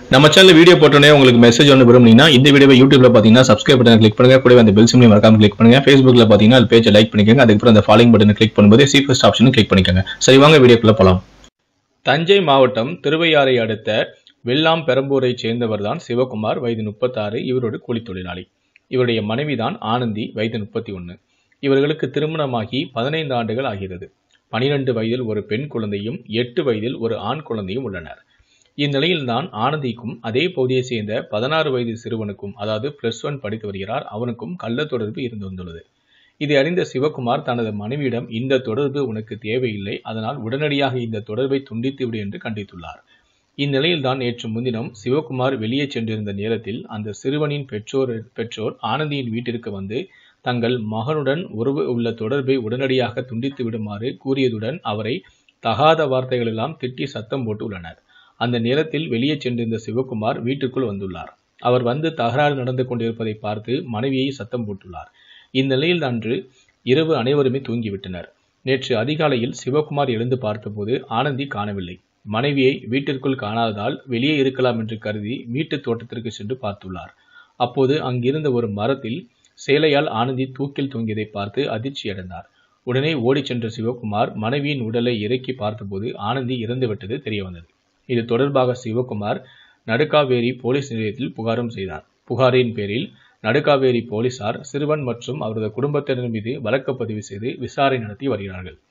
நம்ம channel video போட்டோன்னே உங்களுக்கு மெசேஜ் ஒன்று விரும்புனீங்கன்னா இந்த வீடியோவை யூடியூப்ல பார்த்தீங்கன்னா சப்ஸ்கிரைப் பட்டன் கிளிக் பண்ணுங்க கூடவே அந்த பெல் சிம்லையும் மறக்காம கிளிக் பண்ணுங்க ஃபேஸ்புக்ல பார்த்தீங்கன்னா அது பேஜை லைக் பண்ணிக்கோங்க அதுக்கப்புறம் அந்த ஃபாலோயிங் பட்டனை கிளிக் பண்ணும்போது சி ஃபர்ஸ்ட் ஆப்ஷனும் கிளிக் பண்ணிக்கோங்க சரி வாங்க வீடியோக்குள்ள போலாம் தஞ்சை மாவட்டம் திருவையாறை அடுத்த வெள்ளாம் பெரம்பூரைச் சேர்ந்தவர் தான் சிவகுமார் வயது முப்பத்தாறு இவரோட கூலித் தொழிலாளி இவருடைய மனைவிதான் ஆனந்தி வயது முப்பத்தி ஒன்று இவர்களுக்கு திருமணமாகி பதினைந்து ஆண்டுகள் ஆகிறது பனிரெண்டு வயதில் ஒரு பெண் குழந்தையும் எட்டு வயதில் ஒரு ஆண் குழந்தையும் உள்ளனர் இந்நிலையில்தான் ஆனந்திக்கும் அதே பகுதியை சேர்ந்த பதினாறு வயது சிறுவனுக்கும் அதாவது பிளஸ் ஒன் படித்து வருகிறார் அவனுக்கும் கள்ள தொடர்பு இருந்து வந்துள்ளது இதை அறிந்த சிவகுமார் தனது மனைவியிடம் இந்த தொடர்பு உனக்கு தேவையில்லை அதனால் உடனடியாக இந்த தொடர்பை துண்டித்து விடு என்று கண்டித்துள்ளார் இந்நிலையில்தான் நேற்று முன்தினம் சிவகுமார் வெளியே சென்றிருந்த நேரத்தில் அந்த சிறுவனின் பெற்றோர் பெற்றோர் ஆனந்தியின் வீட்டிற்கு வந்து தங்கள் மகனுடன் உறவு உள்ள தொடர்பை உடனடியாக துண்டித்து விடுமாறு கூறியதுடன் அவரை தகாத வார்த்தைகளெல்லாம் திட்டி சத்தம் போட்டு உள்ளனர் அந்த நேரத்தில் வெளியே சென்றிருந்த சிவகுமார் வீட்டுக்குள் வந்துள்ளார் அவர் வந்து தகராறு நடந்து கொண்டிருப்பதை பார்த்து மனைவியை சத்தம் போட்டுள்ளார் இந்நிலையில் அன்று இரவு அனைவருமே தூங்கிவிட்டனர் நேற்று அதிகாலையில் சிவகுமார் எழுந்து பார்த்தபோது ஆனந்தி காணவில்லை மனைவியை வீட்டிற்குள் காணாததால் வெளியே இருக்கலாம் என்று கருதி வீட்டு தோட்டத்திற்கு சென்று பார்த்துள்ளார் அப்போது அங்கிருந்த ஒரு மரத்தில் சேலையால் ஆனந்தி தூக்கில் தூங்கியதை பார்த்து அதிர்ச்சியடைந்தார் உடனே ஓடிச் சென்ற சிவகுமார் மனைவியின் உடலை இறக்கி பார்த்தபோது ஆனந்தி இறந்துவிட்டது தெரியவந்தது இது தொடர்பாக சிவகுமார் நடுக்காவேரி போலீஸ் நிலையத்தில் புகாரும் செய்தார் புகாரின் பேரில் நடுக்காவேரி போலீசார் சிறுவன் மற்றும் அவரது குடும்பத்தினர் மீது வழக்கு பதிவு செய்து விசாரணை நடத்தி வருகிறார்கள்